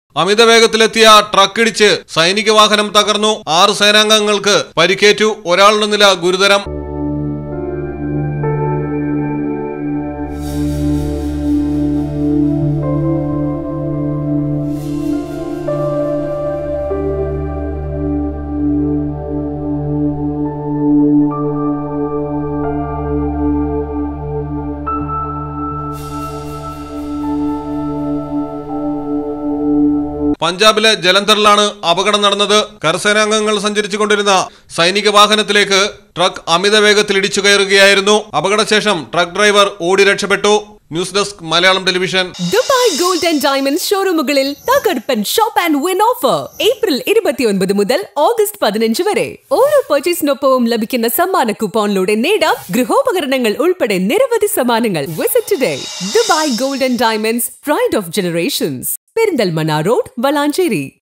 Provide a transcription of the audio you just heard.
അമിത വേഗത്തിലെത്തിയ ട്രക്കിടിച്ച് സൈനിക വാഹനം തകർന്നു ആറ് സേനാംഗങ്ങൾക്ക് പരിക്കേറ്റു ഒരാളുടെ നില ഗുരുതരം പഞ്ചാബിലെ ജലന്ധറിലാണ് അപകടം നടന്നത് കരസേനാംഗങ്ങൾ സഞ്ചരിച്ചുകൊണ്ടിരുന്ന സൈനിക വാഹനത്തിലേക്ക് ട്രക്ക് അമിത വേഗത്തിൽ ഇടിച്ചു കയറുകയായിരുന്നു അപകടശേഷം ട്രക്ക് ഡ്രൈവർ ഓടി രക്ഷപ്പെട്ടു news desk Malayalam television Dubai gold and diamonds ഷോറൂമുകളിൽ തകർപ്പൻ shop and win offer April ഇരുപത്തിയൊൻപത് മുതൽ ഓഗസ്റ്റ് പതിനഞ്ച് വരെ ഓരോ പർച്ചേസിനൊപ്പവും ലഭിക്കുന്ന സമ്മാന കൂപ്പോണിലൂടെ നേടാം ഗൃഹോപകരണങ്ങൾ ഉൾപ്പെടെ നിരവധി സമ്മാനങ്ങൾ visit today Dubai gold and diamonds pride of generations Perinthalmanna road Valanchery